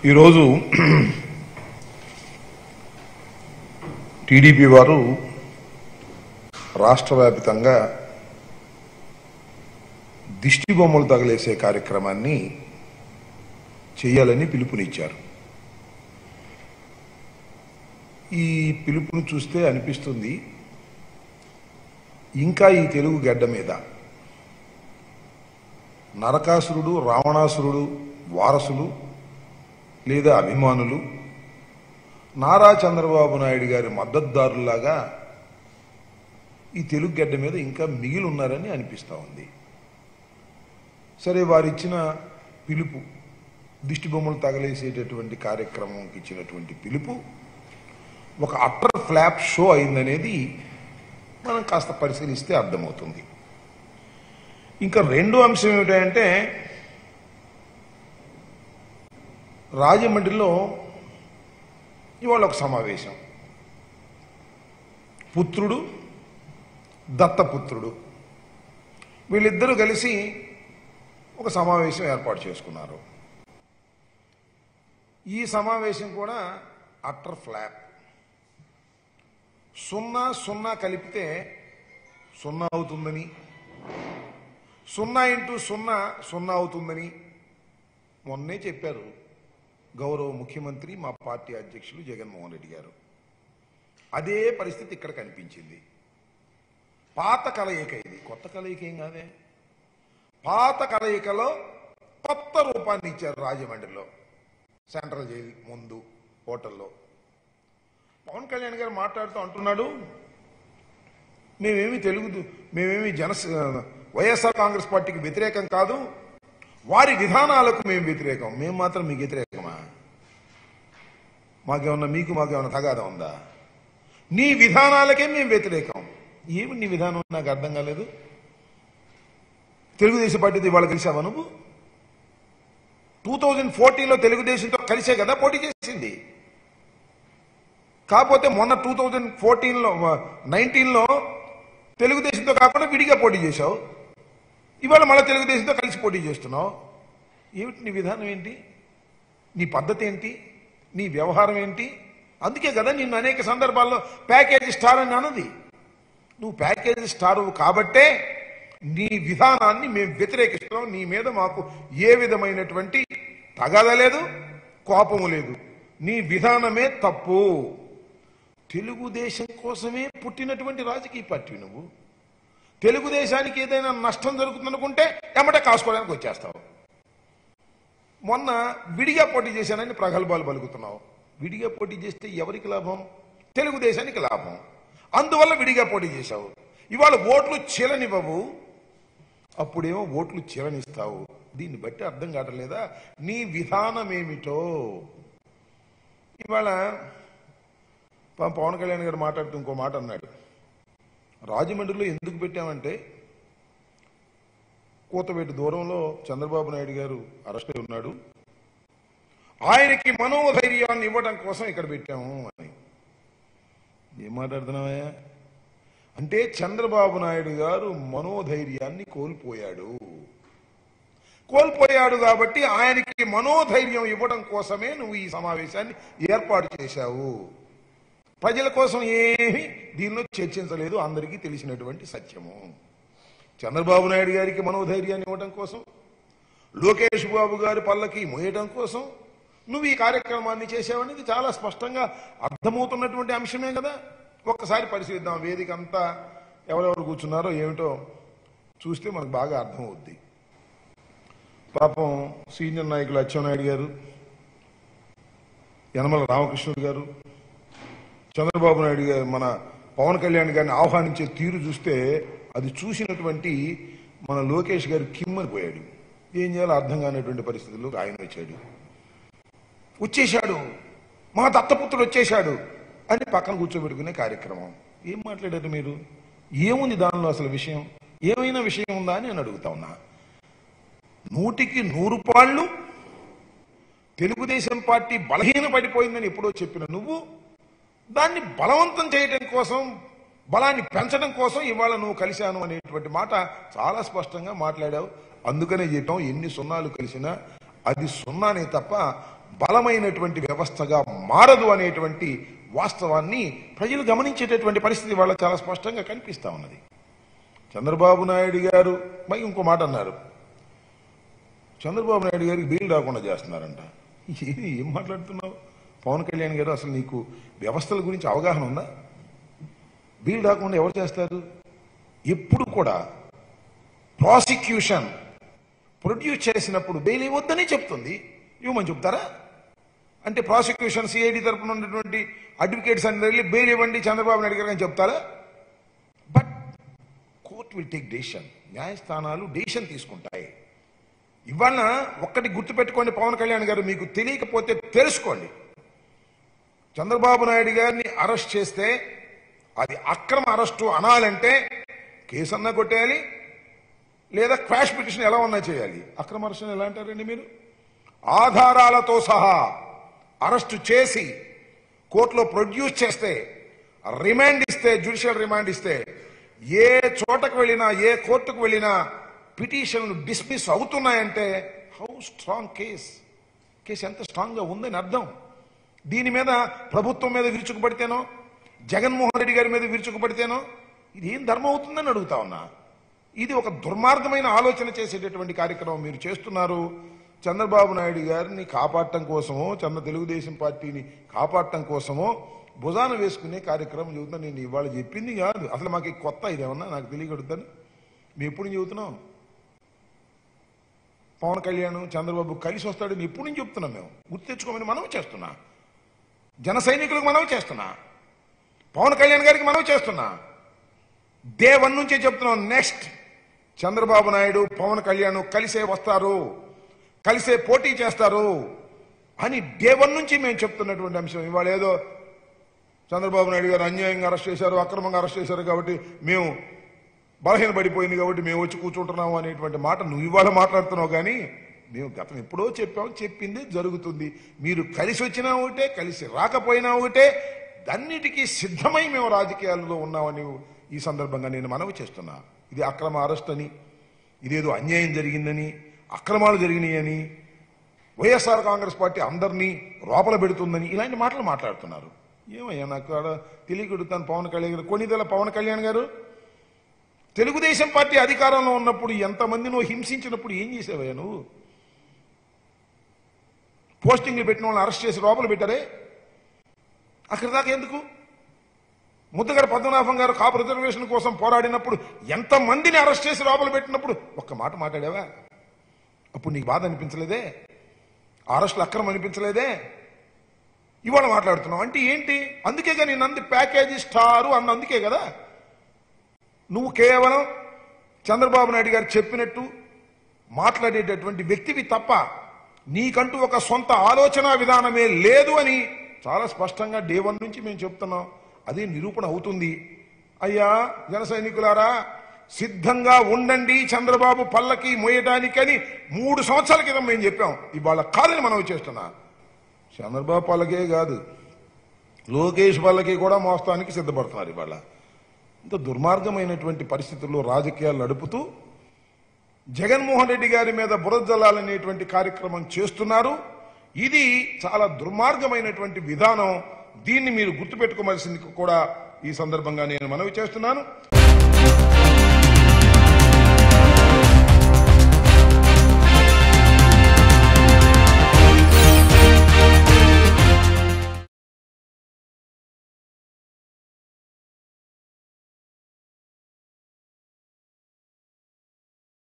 ఈరోజు టీడీపీ వారు రాష్ట్ర వ్యాపితంగా దిష్టి బొమ్మలు తగలేసే కార్యక్రమాన్ని చేయాలని పిలుపునిచ్చారు ఈ పిలుపును చూస్తే అనిపిస్తుంది ఇంకా ఈ తెలుగు గడ్డ మీద నరకాసురుడు రావణాసురుడు వారసులు లేదా అభిమానులు నారా చంద్రబాబు నాయుడు గారి మద్దతుదారులాగా ఈ తెలుగు గడ్డ మీద ఇంకా మిగిలి ఉన్నారని అనిపిస్తూ ఉంది సరే వారిచ్చిన పిలుపు దిష్టి బొమ్మలు తగలేసేటటువంటి కార్యక్రమంకి ఇచ్చినటువంటి పిలుపు ఒక అట్టర్ ఫ్లాప్ షో అయిందనేది మనం కాస్త పరిశీలిస్తే అర్థమవుతుంది ఇంకా రెండో అంశం ఏమిటంటే రాజమండ్రిలో ఇవాళ ఒక సమావేశం పుత్రుడు దత్తపుత్రుడు వీళ్ళిద్దరూ కలిసి ఒక సమావేశం ఏర్పాటు చేసుకున్నారు ఈ సమావేశం కూడా అట్టర్ ఫ్లాప్ సున్నా సున్నా కలిపితే సున్నా అవుతుందని సున్నా ఇంటూ సున్నా సున్నా అవుతుందని మొన్నే చెప్పారు గౌరవ ముఖ్యమంత్రి మా పార్టీ అధ్యక్షులు జగన్మోహన్ రెడ్డి గారు అదే పరిస్థితి ఇక్కడ కనిపించింది పాత కలయిక ఇది కొత్త కలయిక ఏం కాదే పాత కలయికలో కొత్త రూపాన్ని ఇచ్చారు రాజమండ్రిలో సెంట్రల్ జైలు ముందు హోటల్లో పవన్ కళ్యాణ్ గారు మాట్లాడుతూ అంటున్నాడు మేమేమి తెలుగు మేమేమి జన వైఎస్ఆర్ కాంగ్రెస్ పార్టీకి వ్యతిరేకం కాదు వారి విధానాలకు మేము వ్యతిరేకం మేము మాత్రం మీకు వ్యతిరేకమా మాకేమన్నా మీకు మాకేమన్నా తగాదా ఉందా నీ విధానాలకే మేము వ్యతిరేకం ఏమి నీ విధానం నాకు అర్థం కాలేదు తెలుగుదేశం పార్టీతో ఇవాళ కలిసావా నువ్వు టూ థౌజండ్ ఫోర్టీన్లో తెలుగుదేశంతో కలిసే కదా పోటీ చేసింది కాకపోతే మొన్న టూ థౌజండ్ ఫోర్టీన్లో నైన్టీన్లో తెలుగుదేశంతో కాకుండా విడిగా పోటీ చేశావు ఇవాళ మళ్ళీ తెలుగుదేశంతో కలిసి పోటీ చేస్తున్నావు ఏమిటి నీ విధానం ఏంటి నీ పద్ధతి ఏంటి నీ వ్యవహారం ఏంటి అందుకే కదా నిన్ను అనేక సందర్భాల్లో ప్యాకేజీ స్టార్ అని అన్నది నువ్వు ప్యాకేజీ స్టార్ కాబట్టే నీ విధానాన్ని మేము వ్యతిరేకిస్తున్నాం నీ మీద మాకు ఏ విధమైనటువంటి తగాద లేదు కోపము లేదు నీ విధానమే తప్పు తెలుగుదేశం కోసమే పుట్టినటువంటి రాజకీయ పార్టీ నువ్వు తెలుగుదేశానికి ఏదైనా నష్టం జరుగుతుందనుకుంటే ఎమ్మటే కాసుకోవడానికి వచ్చేస్తావు మొన్న విడిగా పోటీ చేశానని ప్రగల్భాలు పలుకుతున్నావు విడిగా పోటీ చేస్తే ఎవరికి లాభం తెలుగుదేశానికి లాభం అందువల్ల విడిగా పోటీ చేశావు ఇవాళ ఓట్లు చీలనివ్వవు అప్పుడేమో ఓట్లు చీలనిస్తావు దీన్ని బట్టి అర్థం కావట్లేదా నీ విధానం ఏమిటో ఇవాళ ప- పవన్ కళ్యాణ్ గారు మాట్లాడుతూ ఇంకో మాట అన్నాడు రాజమండ్రిలో ఎందుకు పెట్టామంటే కూతవేటి దూరంలో చంద్రబాబు నాయుడు గారు అరెస్ట్ అయి ఉన్నాడు ఆయనకి మనోధైర్యాన్ని ఇవ్వడం కోసం ఇక్కడ పెట్టాము అని ఏం మాట్లాడుతున్నావా అంటే చంద్రబాబు నాయుడు గారు మనోధైర్యాన్ని కోల్పోయాడు కోల్పోయాడు కాబట్టి ఆయనకి మనోధైర్యం ఇవ్వడం కోసమే నువ్వు ఈ సమావేశాన్ని ఏర్పాటు చేశావు ప్రజల కోసం ఏమీ దీనిలో చర్చించలేదు అందరికీ తెలిసినటువంటి సత్యము చంద్రబాబు నాయుడు గారికి మనోధైర్యాన్ని ఇవ్వడం కోసం లోకేష్ బాబు గారి పల్లకి మోయడం కోసం నువ్వు ఈ కార్యక్రమాన్ని చేసావనేది చాలా స్పష్టంగా అర్థమవుతున్నటువంటి అంశమే కదా ఒక్కసారి పరిశీలిద్దాం వేదిక అంతా ఎవరెవరు కూర్చున్నారో ఏమిటో చూస్తే మనకు బాగా అర్థమవుద్ది పాపం సీనియర్ నాయకులు అచ్చెన్నాయుడు గారు యనమల రామకృష్ణుడు గారు చంద్రబాబు నాయుడు గారు మన పవన్ కళ్యాణ్ గారిని ఆహ్వానించే తీరు చూస్తే అది చూసినటువంటి మన లోకేష్ గారు కిమ్మని పోయాడు ఏం చేయాలో అర్థం కానటువంటి పరిస్థితుల్లో ఆయన వచ్చాడు వచ్చేశాడు మా దత్తపుత్రుడు వచ్చేశాడు అని పక్కన కూర్చోబెట్టుకునే కార్యక్రమం ఏం మాట్లాడారు మీరు ఏముంది దానిలో అసలు విషయం ఏమైనా విషయం ఉందా అని నేను అడుగుతా ఉన్నా నూటికి నూరు పాళ్ళు తెలుగుదేశం పార్టీ బలహీన పడిపోయిందని ఎప్పుడో చెప్పిన నువ్వు దాన్ని బలవంతం చేయడం కోసం బలాన్ని పెంచడం కోసం ఇవాళ నువ్వు కలిశాను అనేటువంటి మాట చాలా స్పష్టంగా మాట్లాడావు అందుకనే చెప్పాం ఎన్ని సున్నాలు కలిసినా అది సున్నానే తప్ప బలమైనటువంటి వ్యవస్థగా మారదు అనేటువంటి వాస్తవాన్ని ప్రజలు గమనించేటటువంటి పరిస్థితి వాళ్ళ చాలా స్పష్టంగా కనిపిస్తా ఉన్నది చంద్రబాబు నాయుడు గారు మరి ఇంకో మాట అన్నారు చంద్రబాబు నాయుడు గారికి బెయిల్ రాకుండా చేస్తున్నారంట ఏది ఏం మాట్లాడుతున్నావు పవన్ కళ్యాణ్ గారు అసలు నీకు వ్యవస్థల గురించి అవగాహన ఉందా బెయిల్ రాకుండా ఎవరు చేస్తారు ఎప్పుడు కూడా ప్రాసిక్యూషన్ ప్రొడ్యూస్ చేసినప్పుడు బెయిల్ ఇవ్వద్దని చెప్తుంది ఇవ్వమని చెప్తారా అంటే ప్రాసిక్యూషన్ సిఐడి తరపున ఉన్నటువంటి అడ్వకేట్స్ అని వెళ్ళి బెయిల్ ఇవ్వండి చంద్రబాబు నాయుడు గారు అని చెప్తారా but court will take decision న్యాయస్థానాలు డెసిషన్ తీసుకుంటాయి ఇవాళ ఒక్కటి గుర్తుపెట్టుకోండి పవన్ కళ్యాణ్ గారు మీకు తెలియకపోతే తెలుసుకోండి చంద్రబాబు నాయుడు గారిని అరెస్ట్ చేస్తే అది అక్రమ అరెస్టు అనాలంటే కేసు అన్నా కొట్టేయాలి లేదా క్వాష్ పిటిషన్ ఎలా ఉన్నా చేయాలి అక్రమ అరెస్ట్ ఎలా అంటారండి మీరు ఆధారాలతో సహా అరెస్టు చేసి కోర్టులో ప్రొడ్యూస్ చేస్తే రిమాండ్ ఇస్తే జ్యుడిషియల్ రిమాండ్ ఇస్తే ఏ చోటకు వెళ్ళినా ఏ కోర్టుకు వెళ్ళినా పిటిషన్లు డిస్మిస్ అవుతున్నాయంటే హౌ స్ట్రాంగ్ కేస్ కేసు ఎంత స్ట్రాంగ్ గా ఉందని అర్థం దీని మీద ప్రభుత్వం మీద విరుచుకుపడితేనో జగన్మోహన్ రెడ్డి గారి మీద విరుచుకుపడితేనో ఇది ఏం ధర్మం అవుతుందని అడుగుతా ఉన్నా ఇది ఒక దుర్మార్గమైన ఆలోచన చేసేటటువంటి కార్యక్రమం మీరు చేస్తున్నారు చంద్రబాబు నాయుడు గారిని కాపాడటం కోసమో చంద్ర తెలుగుదేశం పార్టీని కాపాడటం కోసమో భుజాన వేసుకునే కార్యక్రమం చెబుతున్నా నేను ఇవాళ చెప్పింది కాదు అసలు మాకు ఈ కొత్త ఇదేమన్నా నాకు తెలియగడుగుతాను మేము ఎప్పుడు నుంచి చెబుతున్నాం పవన్ కళ్యాణ్ చంద్రబాబు కలిసి వస్తాడని ఎప్పుడు నుంచి చెప్తున్నాం మేము గుర్తు తెచ్చుకోమని మనవి చేస్తున్నా జన సైనికులకు మనవి చేస్తున్నా పవన్ కళ్యాణ్ గారికి మనవి చేస్తున్నా డే వన్ నుంచే చెప్తున్నాం నెక్స్ట్ చంద్రబాబు నాయుడు పవన్ కళ్యాణ్ కలిసే వస్తారు కలిసే పోటీ చేస్తారు అని డే వన్ నుంచి మేము చెప్తున్నటువంటి అంశం ఇవాళ ఏదో చంద్రబాబు నాయుడు గారు అన్యాయంగా అరెస్ట్ చేశారు అక్రమంగా అరెస్ట్ చేశారు కాబట్టి మేము బలహీన పడిపోయింది కాబట్టి మేము వచ్చి కూర్చుంటున్నాము అనేటువంటి మాట నువ్వు ఇవాళ మాట్లాడుతున్నావు కానీ మేము గతం ఎప్పుడో చెప్పాం చెప్పింది జరుగుతుంది మీరు కలిసి వచ్చినా ఒకటే కలిసి రాకపోయినా ఒకటే అన్నిటికీ సిద్ధమై మేము రాజకీయాల్లో ఉన్నామని ఈ సందర్భంగా నేను మనవి చేస్తున్నా ఇది అక్రమ అరెస్ట్ అని ఇదేదో అన్యాయం జరిగిందని అక్రమాలు జరిగినాయని వైఎస్ఆర్ కాంగ్రెస్ పార్టీ అందరినీ లోపల పెడుతుందని ఇలాంటి మాటలు మాట్లాడుతున్నారు ఏమయ్యా నాకు ఆడ తెలియగడుగుతాను పవన్ కళ్యాణ్ గారు కొన్నిదల పవన్ కళ్యాణ్ గారు తెలుగుదేశం పార్టీ అధికారంలో ఉన్నప్పుడు ఎంతమంది నువ్వు హింసించినప్పుడు ఏం చేసావయ్యా నువ్వు పోస్టింగ్లు పెట్టిన వాళ్ళని అరెస్ట్ చేసి లోపల పెట్టారే అక్కడ దాకా ఎందుకు ముద్దగారు పద్మనాభం గారు కాపు రిజర్వేషన్ కోసం పోరాడినప్పుడు ఎంతమందిని అరెస్ట్ చేసి లోపల పెట్టినప్పుడు ఒక్క మాట మాట్లాడావా అప్పుడు నీకు బాధ అనిపించలేదే ఆ అరెస్టులు అక్రమం అనిపించలేదే ఇవాళ మాట్లాడుతున్నావు అంటే ఏంటి అందుకే కానీ నంది ప్యాకేజీ స్టారు అన్న అందుకే కదా నువ్వు కేవలం చంద్రబాబు నాయుడు గారు చెప్పినట్టు మాట్లాడేటటువంటి వ్యక్తివి తప్ప నీకంటూ ఒక సొంత ఆలోచన విధానమే లేదు అని చాలా స్పష్టంగా డే వన్ నుంచి మేము చెప్తున్నాం అదే నిరూపణ అవుతుంది అయ్యా జన సైనికులారా సిద్ధంగా ఉండండి చంద్రబాబు పల్లకి మోయడానికని మూడు సంవత్సరాల క్రితం మేము చెప్పాం ఇవాళ కాదని మనం చేస్తున్నా చంద్రబాబు పల్లకే కాదు లోకేష్ పల్లకి కూడా మోస్తానికి సిద్ధపడుతున్నారు ఇవాళ ఇంత దుర్మార్గమైనటువంటి పరిస్థితుల్లో రాజకీయాలు నడుపుతూ జగన్మోహన్ రెడ్డి గారి మీద బురద జల్లాలనేటువంటి కార్యక్రమం చేస్తున్నారు ఇది చాలా దుర్మార్గమైనటువంటి విధానం దీన్ని మీరు గుర్తుపెట్టుకోవాల్సింది కూడా ఈ సందర్భంగా నేను మనవి చేస్తున్నాను